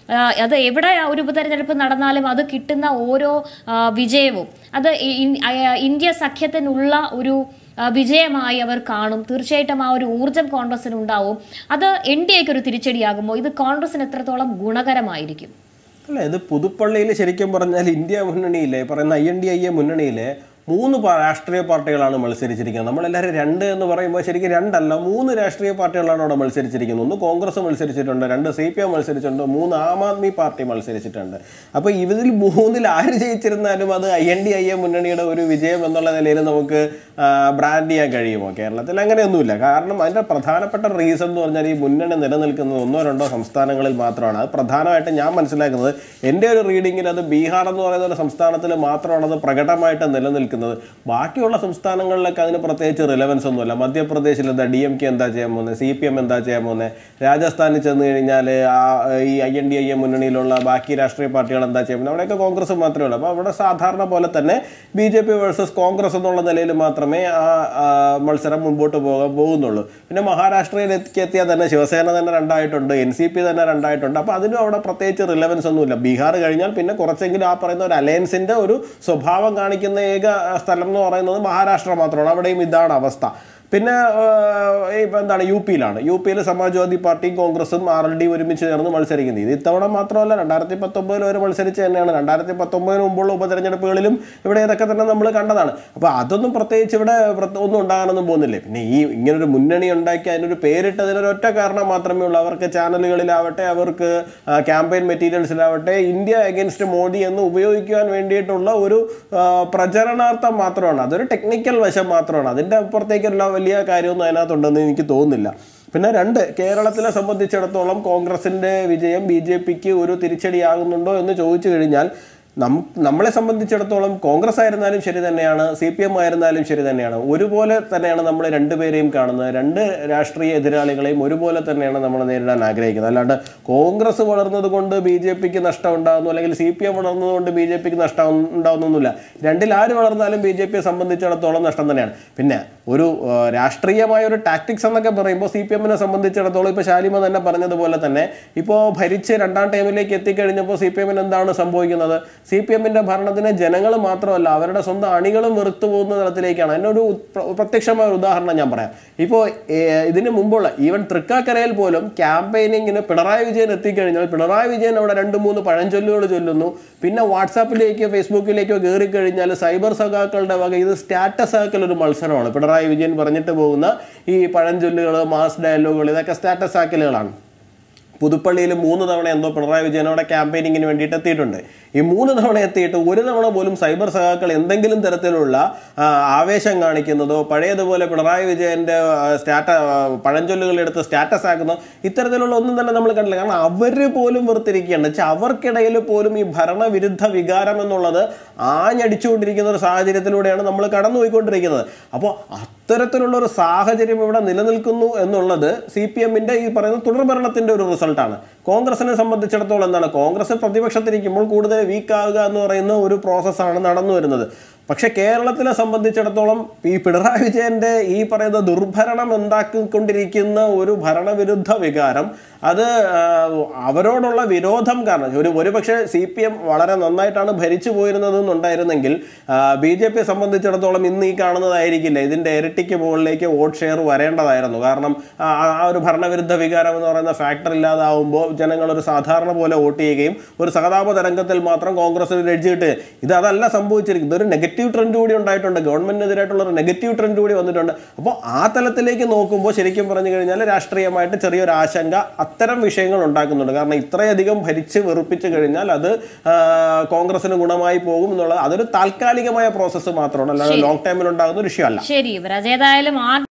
ആ, അത് എവിടെ ഒരു ഉപതെരഞ്ഞെടുപ്പ് നടന്നാലും അത് കിട്ടുന്ന ഓരോ ആ, വിജയവും അത് ഇ- ഇൻ- ആ, ഇന്ത്യ സഖ്യത്തിനുള്ള ഒരു ആ, വിജയമായി അവർ കാണും തീർച്ചയായിട്ടും ആ ഒരു ഊർജം കോൺഗ്രസിന് ഉണ്ടാവും അത് എൻ ഡി എക്ക് ഒരു തിരിച്ചടിയാകുമ്പോൾ ഇത് കോൺഗ്രസിന് എത്രത്തോളം ഗുണകരമായിരിക്കും അല്ല ഇത് പുതുപ്പള്ളിയിൽ ശരിക്കും പറഞ്ഞാൽ ഇന്ത്യ മുന്നണിയിലെ പറയുന്ന I N D I A മുന്നണിയിലെ മൂന്ന് പാ- രാഷ്ട്രീയ പാർട്ടികളാണ് മത്സരിച്ചിരിക്കുന്നത് നമ്മളെല്ലാവരും രണ്ട് എന്ന് പറയുമ്പോൾ ശരിക്കും രണ്ടല്ല മൂന്ന് രാഷ്ട്രീയ പാർട്ടികളാണ് അവിടെ മത്സരിച്ചിരിക്കുന്നത് ഒന്ന് കോൺഗ്രസ് മത്സരിച്ചിട്ടുണ്ട് രണ്ട് സി പി എം മത്സരിച്ചിട്ടുണ്ട് മൂന്ന് ആം ആദ്മി പാർട്ടി മത്സരിച്ചിട്ടുണ്ട് അപ്പോൾ ഇതിൽ മൂന്നിൽ ആര് ജയിച്ചിരുന്നാലും അത് I N D I A മുന്നണിയുടെ ഒരു വിജയം എന്നുള്ള നിലയിൽ നമുക്ക് ബ്രാൻഡ് ചെയ്യാൻ കഴിയുമോ കേരളത്തിൽ അങ്ങനെയൊന്നുമില്ല കാരണം അതിൻ്റെ പ്രധാനപ്പെട്ട റീസൺ എന്ന് പറഞ്ഞാൽ ഈ മുന്നണി നിലനിൽക്കുന്നത് ഒന്നോ രണ്ടോ സംസ്ഥാനങ്ങളിൽ മാത്രമാണ് അത് പ്രധാനമായിട്ട് ഞാൻ മനസ്സിലാക്കുന്നത് എൻ്റെ ഒരു റീഡിങ്ങിൽ അത് ബീഹാർ എന്ന് പറയുന്ന ഒരു സംസ്ഥാനത്തിൽ മാത്രമാണ് അത് പ്രകടമായിട്ട് നിലനിൽക്കുന്നത് ബാക്കിയുള്ള സംസ്ഥാനങ്ങളിലൊക്കെ അതിന് പ്രത്യേകിച്ച് റിലവൻസ് ഒന്നുമില്ല മധ്യപ്രദേശിൽ എന്താ ഡി എം കെ എന്താ ചെയ്യാൻ പോകുന്നത് സി പി എം എന്താ ചെയ്യാൻ പോകുന്നത് രാജസ്ഥാനിൽ ചെന്ന് കഴിഞ്ഞാൽ ആ ഈ I N D I A മുന്നണിയിലുള്ള ബാക്കി രാഷ്ട്രീയ പാർട്ടികൾ എന്താ ചെയ്യാൻ പോകുന്നത് അവിടെയൊക്കെ കോൺഗ്രസ് മാത്രമേ ഉള്ളൂ അപ്പോൾ അവിടെ സാധാരണ പോലെ തന്നെ B J P versus Congress എന്നുള്ള നിലയിൽ മാത്രമേ ആ ആ, മത്സരം മുമ്പോട്ട് പോകാൻ പോകുന്നുള്ളൂ പിന്നെ മഹാരാഷ്ട്രയിലേക്ക് എത്തിയാൽ തന്നെ ശിവസേന തന്നെ രണ്ടായിട്ടുണ്ട് എൻ സി പി തന്നെ രണ്ടായിട്ടുണ്ട് അപ്പോൾ അതിനും അവിടെ പ്രത്യേകിച്ച് റിലവൻസ് ഒന്നുമില്ല ബീഹാർ കഴിഞ്ഞാൽ പിന്നെ കുറച്ചെങ്കിലും ആ പറയുന്ന ഒരു അലയൻസിന്റെ ഒരു സ്വഭാവം കാണിക്കുന്ന ഏക സ്ഥലം എന്ന് പറയുന്നത് മഹാരാഷ്ട്ര മാത്രമാണ് അവിടെയും ഇതാണ് അവസ്ഥ പിന്നെ ഇപ്പം എന്താണ് യു പിയിലാണ് യു പിയിൽ സമാജ്വാദി പാർട്ടിയും കോൺഗ്രസും ആർ എൽ ഡി ഒരുമിച്ച് ചേർന്ന് മത്സരിക്കുന്നത് ഇത് ഇത്തവണ മാത്രമല്ല രണ്ടായിരത്തി പത്തൊമ്പതിൽ അവർ മത്സരിച്ച് തന്നെയാണ് രണ്ടായിരത്തി പത്തൊമ്പതിന് മുമ്പുള്ള ഉപതെരഞ്ഞെടുപ്പുകളിലും ഇവിടെ ഇതൊക്കെ തന്നെ നമ്മൾ കണ്ടതാണ് അപ്പോൾ അതൊന്നും പ്രത്യേകിച്ച് ഇവിടെ പ്രത്യേക- ഒന്നും ഉണ്ടാകാനൊന്നും പോകുന്നില്ലേ പിന്നെ ഈ ഇങ്ങനൊരു മുന്നണി ഉണ്ടാക്കി അതിനൊരു പേരിട്ടതിനൊരു ഒറ്റ കാരണം മാത്രമേ ഉള്ളൂ അവർക്ക് ചാനലുകളിലാവട്ടെ അവർക്ക് ക്യാമ്പയിൻ മെറ്റീരിയൽസിലാവട്ടെ ഇന്ത്യ അഗേൻസ്റ്റ് മോദി എന്ന് ഉപയോഗിക്കുവാൻ വേണ്ടിയിട്ടുള്ള ഒരു ആ, പ്രചരണാർത്ഥം മാത്രമാണ് അതൊരു ടെക്നിക്കൽ വശം മാത്രമാണ് അതിൻ്റെ അപ്പുറത്തേക്കുള്ള വലിയ കാര്യമൊന്നും അതിനകത്തുണ്ടെന്ന് എനിക്ക് തോന്നുന്നില്ല പിന്നെ രണ്ട് കേരളത്തിലെ സംബന്ധിച്ചിടത്തോളം കോൺഗ്രസിൻ്റെ വിജയം ബി ജെ പിക്ക് ഒരു തിരിച്ചടിയാകുന്നുണ്ടോ എന്ന് ചോദിച്ചു കഴിഞ്ഞാൽ നം നമ്മളെ സംബന്ധിച്ചിടത്തോളം കോൺഗ്രസ് ആയിരുന്നാലും ശരി തന്നെയാണ് സി പി എം ആയിരുന്നാലും ശരി തന്നെയാണ് ഒരുപോലെ തന്നെയാണ് നമ്മൾ രണ്ടുപേരെയും കാണുന്നത് രണ്ട് രാഷ്ട്രീയ എതിരാളികളെയും ഒരുപോലെ തന്നെയാണ് നമ്മൾ നേരിടാൻ ആഗ്രഹിക്കുന്നത് അല്ലാണ്ട് കോൺഗ്രസ് വളർന്നത് കൊണ്ട് ബി ജെ പിക്ക് നഷ്ടം ഉണ്ടാകുന്നു അല്ലെങ്കിൽ സി പി എം വളർന്നത് കൊണ്ട് ബി ജെ പിക്ക് നഷ്ടം ഉണ്ടാകുന്നൊന്നുമില്ല രണ്ടിൽ ആര് വളർന്നാലും ബി ജെ പിയെ സംബന്ധിച്ചിടത്തോളം നഷ്ടം തന്നെയാണ് പിന്നെ ഒരു ആ, രാഷ്ട്രീയമായ ഒരു ടാക്ടിക്സ് എന്നൊക്കെ പറയുമ്പോൾ സി പി എമ്മിനെ സംബന്ധിച്ചിടത്തോളം ഇപ്പോൾ ശാലിമ തന്നെ പറഞ്ഞതുപോലെ തന്നെ ഇപ്പോൾ ഭരിച്ച് രണ്ടാം ടൈമിലേക്ക് എത്തിക്കഴിഞ്ഞപ്പോൾ സി പി എമ്മിന് എന്താണ് സംഭവിക്കുന്നത് സി പി എമ്മിൻ്റെ ഭരണത്തിന് ജനങ്ങൾ മാത്രമല്ല അവരുടെ സ്വന്തം അണികളും വെറുത്തു പോകുന്ന തരത്തിലേക്കാണ് അതിനൊരു പ്ര- പ്രത്യക്ഷമായ ഒരു ഉദാഹരണം ഞാൻ പറയാം ഇപ്പോൾ ഇതിന് മുമ്പുള്ള ഈവൻ തൃക്കാക്കരയിൽ പോലും ക്യാമ്പയിനിങ്ങിന് പിണറായി വിജയൻ എത്തിക്കഴിഞ്ഞാൽ പിണറായി വിജയൻ അവിടെ രണ്ട് മൂന്ന് പഴഞ്ചൊല്ലുകൾ ചൊല്ലുന്നു പിന്നെ വാട്സാപ്പിലേക്കോ ഫേസ്ബുക്കിലേക്കോ കയറി കഴിഞ്ഞാൽ സൈബർ സഖാക്കളുടെ വക ഇത് സ്റ്റാറ്റസ് ആക്കൽ ഒരു മത്സരമാണ് പിണറായി വിജയൻ പറഞ്ഞിട്ട് പോകുന്ന ഈ പഴഞ്ചൊല്ലുകൾ മാസ് ഡയലോഗുകൾ ഇതൊക്കെ സ്റ്റാറ്റസ് ആക്കലുകളാണ് പുതുപ്പള്ളിയിൽ മൂന്ന് തവണ എന്തോ പിണറായി വിജയൻ അവിടെ ക്യാമ്പയിനിങ്ങിന് വേണ്ടിയിട്ട് എത്തിയിട്ടുണ്ട് ഈ മൂന്ന് തവണ എത്തിയിട്ട് ഒരു തവണ പോലും സൈബർ സഖാക്കൾ എന്തെങ്കിലും തരത്തിലുള്ള ആ, ആവേശം കാണിക്കുന്നതോ പഴയതുപോലെ പിണറായി വിജയന്റെ സ്റ്റാറ്റ പഴഞ്ചൊല്ലുകൾ എടുത്ത് സ്റ്റാറ്റസ് ആക്കുന്നോ ഇത്തരത്തിലുള്ള ഒന്നും തന്നെ നമ്മൾ കണ്ടില്ല കാരണം അവർ പോലും വെറുത്തിരിക്കുകയാണ് വെച്ചാൽ അവർക്കിടയിൽ പോലും ഈ ഭരണവിരുദ്ധ വികാരം എന്നുള്ളത് ആഞ്ഞടിച്ചുകൊണ്ടിരിക്കുന്ന ഒരു സാഹചര്യത്തിലൂടെയാണ് നമ്മൾ കടന്നുപോയിക്കൊണ്ടിരിക്കുന്നത് അപ്പോൾ അത്തരത്തിലുള്ള ഒരു സാഹചര്യം ഇവിടെ നിലനിൽക്കുന്നു എന്നുള്ളത് സി പി എമ്മിന്റെ ഈ പറയുന്ന തുടർഭരണത്തിന്റെ ഒരു റിസൾട്ടാണ് കോൺഗ്രസിനെ സംബന്ധിച്ചിടത്തോളം എന്താണ് കോൺഗ്രസ് പ്രതിപക്ഷത്തിരിക്കുമ്പോൾ കൂടുതൽ വീക്ക് ആവുക എന്ന് പറയുന്ന ഒരു പ്രോസസ്സാണ് നടന്നു വരുന്നത് പക്ഷെ കേരളത്തിനെ സംബന്ധിച്ചിടത്തോളം ഈ പിണറായി വിജയന്റെ ഈ പറയുന്ന ദുർഭരണം ഉണ്ടാക്കിക്കൊണ്ടിരിക്കുന്ന ഒരു ഭരണവിരുദ്ധ വികാരം അത് ആ, അവരോടുള്ള വിരോധം കാരണം ഒരു ഒരുപക്ഷെ സി പി എം വളരെ നന്നായിട്ടാണ് ഭരിച്ചു പോയിരുന്നതെന്നുണ്ടായിരുന്നെങ്കിൽ ബി ജെ പിയെ സംബന്ധിച്ചിടത്തോളം ഇന്ന് ഈ കാണുന്നതായിരിക്കില്ല ഇതിന്റെ ഇരട്ടിക്ക് മുകളിലേക്ക് വോട്ട് ഷെയർ വരേണ്ടതായിരുന്നു കാരണം ആ ആ ഒരു ഭരണവിരുദ്ധ വികാരം എന്ന് പറയുന്ന ഫാക്ടർ ഇല്ലാതാവുമ്പോൾ ജനങ്ങൾ ഒരു സാധാരണ പോലെ വോട്ട് ചെയ്യുകയും ഒരു സഹതാപ തരംഗത്തിൽ മാത്രം കോൺഗ്രസ് ഒരു എഡ്ജ് കിട്ടുക ഇത് അതല്ല സംഭവിച്ചിരിക്കുന്നത് ഒരു നെഗറ്റീവ് ട്രെൻഡ് കൂടി ഉണ്ടായിട്ടുണ്ട് ഗവൺമെന്റിനെതിരായിട്ടുള്ള ഒരു നെഗറ്റീവ് ട്രെൻഡ് കൂടി വന്നിട്ടുണ്ട് അപ്പോൾ ആ തലത്തിലേക്ക് നോക്കുമ്പോൾ ശരിക്കും പറഞ്ഞു കഴിഞ്ഞാൽ രാഷ്ട്രീയമായിട്ട് ചെറിയൊരു ആശങ്ക അത്തരം വിഷയങ്ങൾ ഉണ്ടാക്കുന്നുണ്ട് കാരണം ഇത്രയധികം ഭരിച്ച് വെറുപ്പിച്ച് കഴിഞ്ഞാൽ അത് ആ, കോൺഗ്രസിന് ഗുണമായി പോകും എന്നുള്ളത് അതൊരു താൽക്കാലികമായ പ്രോസസ്സ് മാത്രമാണ് അല്ലാതെ ലോങ് ടൈമിൽ ഉണ്ടാകുന്ന ഒരു വിഷയമല്ല ശരി യുവരാജ് ഏതായാലും ആ